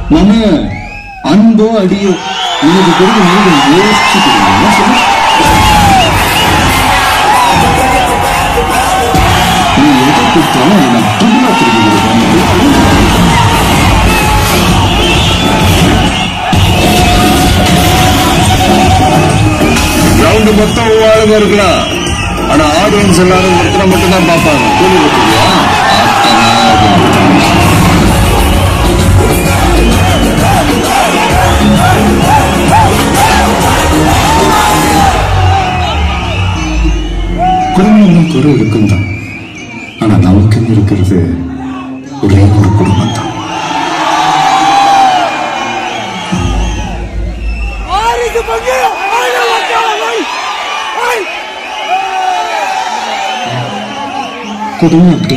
நம்ம அன்போ அடியோ எனக்கு கொடுக்க நீங்க யோசிச்சு கொடுங்க என்ன சொல்லு? நீ எதை கொடுத்தாலும் அதை நான் ட்ரிபிளா திருப்பி கொடுப்பேன் கிரவுண்ட் மொத்தம் ஆளுங்க இருக்கலாம் ஆனா ஆடியன்ஸ் எல்லாரும் ஒருத்தரை மட்டும் தான் பார்ப்பாங்க கேள்விப்பட்டிருக்கியா குடும்பம்லாம் குறை இருக்கும் தான் ஆனா நமக்குன்னு இருக்கிறது ஒரே ஒரு குடும்பம் தான் ஆறுக்கு பங்கு ஆயிரம் குடும்பம் அப்படி